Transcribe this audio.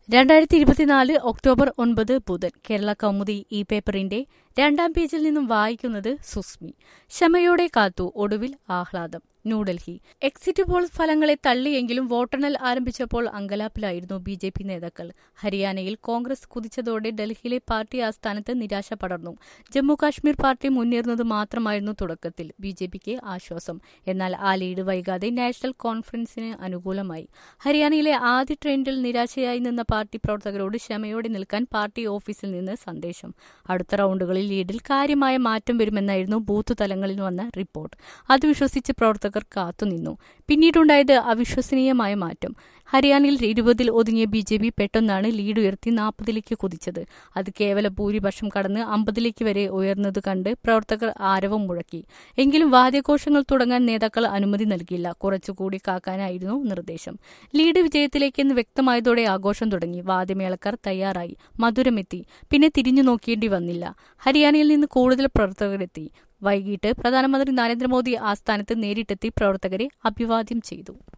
രണ്ടായിരത്തി ഇരുപത്തിനാല് ഒക്ടോബർ ഒൻപത് ബുധൻ കേരള കൗമുദി ഈ പേപ്പറിന്റെ രണ്ടാം പേജിൽ നിന്നും വായിക്കുന്നത് സുസ്മി ക്ഷമയോടെ കാത്തു ഒടുവിൽ ആഹ്ലാദം ന്യൂഡൽഹി എക്സിറ്റ് പോൾ ഫലങ്ങളെ തള്ളിയെങ്കിലും വോട്ടെണ്ണൽ ആരംഭിച്ചപ്പോൾ അങ്കലാപ്പിലായിരുന്നു ബി ജെ പി നേതാക്കൾ ഹരിയാനയിൽ കോൺഗ്രസ് കുതിച്ചതോടെ ഡൽഹിയിലെ പാർട്ടി ആസ്ഥാനത്ത് നിരാശ പടർന്നു ജമ്മുകാശ്മീർ പാർട്ടി മുന്നേറുന്നത് മാത്രമായിരുന്നു തുടക്കത്തിൽ ബി ജെ പിക്ക് ആശ്വാസം എന്നാൽ ആ ലീഡ് വൈകാതെ നാഷണൽ കോൺഫറൻസിന് അനുകൂലമായി ഹരിയാനയിലെ ആദ്യ ട്രെൻഡിൽ നിരാശയായി നിന്ന പാർട്ടി പ്രവർത്തകരോട് ക്ഷമയോടെ നിൽക്കാൻ പാർട്ടി ഓഫീസിൽ നിന്ന് സന്ദേശം അടുത്ത റൌണ്ടുകളിൽ ലീഡിൽ കാര്യമായ മാറ്റം വരുമെന്നായിരുന്നു ബൂത്ത് തലങ്ങളിൽ വന്ന റിപ്പോർട്ട് അത് വിശ്വസിച്ച് പ്രവർത്തകർ കാത്തുനിന്നു പിന്നീടുണ്ടായത് അവിശ്വസനീയമായ മാറ്റം ഹരിയാനയിൽ ഇരുപതിൽ ഒതുങ്ങിയ ബി ജെ പി പെട്ടെന്നാണ് ലീഡ് ഉയർത്തി നാൽപ്പതിലേക്ക് കുതിച്ചത് അത് കേവല ഭൂരിപക്ഷം കടന്ന് അമ്പതിലേക്ക് വരെ ഉയർന്നത് കണ്ട് പ്രവർത്തകർ ആരവം മുഴക്കി എങ്കിലും വാദ്യഘോഷങ്ങൾ തുടങ്ങാൻ നേതാക്കൾ അനുമതി നൽകിയില്ല കുറച്ചുകൂടി കാക്കാനായിരുന്നു നിർദ്ദേശം ലീഡ് വിജയത്തിലേക്കെന്ന് വ്യക്തമായതോടെ ആഘോഷം തുടങ്ങി വാദ്യമേളക്കാർ തയ്യാറായി മധുരമെത്തി പിന്നെ തിരിഞ്ഞു നോക്കേണ്ടി വന്നില്ല ഹരിയാനയിൽ നിന്ന് കൂടുതൽ പ്രവർത്തകരെത്തി വൈകിട്ട് പ്രധാനമന്ത്രി നരേന്ദ്രമോദി ആസ്ഥാനത്ത് നേരിട്ടെത്തി പ്രവർത്തകരെ അഭിവാദ്യം ചെയ്തു